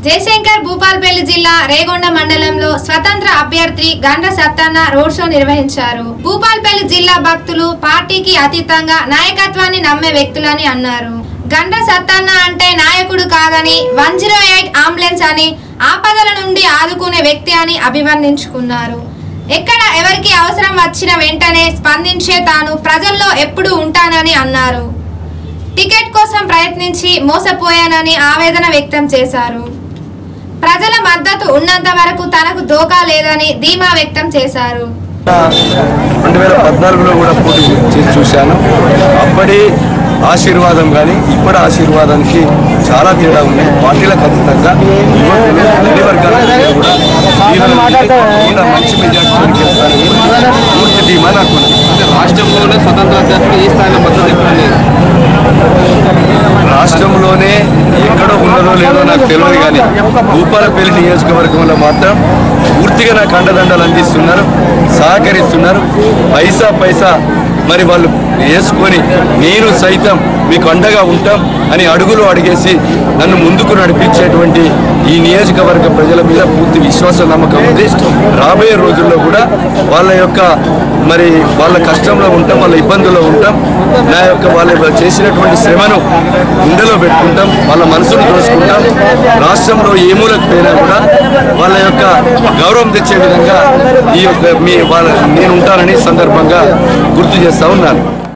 జయశంకర్ భూపాల్పల్లి జిల్లా రేగొండ మండలంలో స్వతంత్ర అభ్యర్థి గండ్ర సత్తన్న రోడ్ షో నిర్వహించారు భూపాల్పల్లి జిల్లా భక్తులు పార్టీకి అతీతంగా నాయకత్వాన్ని నమ్మే వ్యక్తులని అన్నారు గండ్ర సత్తన్న అంటే నాయకుడు కాదని వన్ జీరో ఎయిట్ అంబులెన్స్ అని ఆపదల నుండి ఆదుకునే వ్యక్తి అని అభివర్ణించుకున్నారు ఎక్కడ ఎవరికి అవసరం వచ్చిన వెంటనే స్పందించే తాను ప్రజల్లో ఎప్పుడూ ఉంటానని అన్నారు టికెట్ కోసం ప్రయత్నించి మోసపోయానని ఆవేదన వ్యక్తం చేశారు ప్రజల మద్దతు ఉన్నంత వరకు తనకు దోకా లేదని ధీమా వ్యక్తం చేశారు రెండు వేల పద్నాలుగులో కూడా పోటీ చేసి చూశాను అప్పటి ఆశీర్వాదం కానీ ఇప్పటి ఆశీర్వాదానికి చాలా తేడా ఉంది పార్టీలకు అతీతంగా యువకులు అన్ని వర్గాల ప్రజలు కూడా ఈయన- ఈయన మంచి మెజార్టీ గెలుస్తారని పూర్తి ధీమా నాకు ఉంది. అంటే రాష్ట్రంలోనే స్వతంత్ర అభ్యర్థులు ఈ స్థాయిలో మద్దతు ఎక్కడ లేదు రాష్ట్రంలోనే ఎక్కడో ఉన్నదో లేదో నాకు తెలియదు కానీ భూపాలపల్లి నియోజకవర్గంలో మాత్రం పూర్తిగా నాకు అండదండలు అందిస్తున్నారు సహకరిస్తున్నారు పైసా పైసా మరి వాళ్ళు వేసుకొని నేను సైతం మీకు అండగా ఉంటాం అని అడుగులు అడిగేసి నన్ను ముందుకు నడిపించేటువంటి ఈ నియోజకవర్గ ప్రజల మీద పూర్తి విశ్వాస నమ్మకం ఉంది రాబోయే రోజుల్లో కూడా వాళ్ళ యొక్క మరి వాళ్ళ కష్టంలో ఉంటాం వాళ్ళ ఇబ్బందుల్లో ఉంటాం నా యొక్క వాళ్ళ చేసినటువంటి శ్రమను గుండెలో పెట్టుకుంటాం వాళ్ళ మనసును దోసుకుంటాం రాష్ట్రంలో ఏ మూలకు పోయినా కూడా వాళ్ళ యొక్క గౌరవం తెచ్చే విధంగా ఈ యొక్క మీ వాళ్ళ నేను ఉంటానని సందర్భంగా గుర్తు చేస్తా ఉన్నాను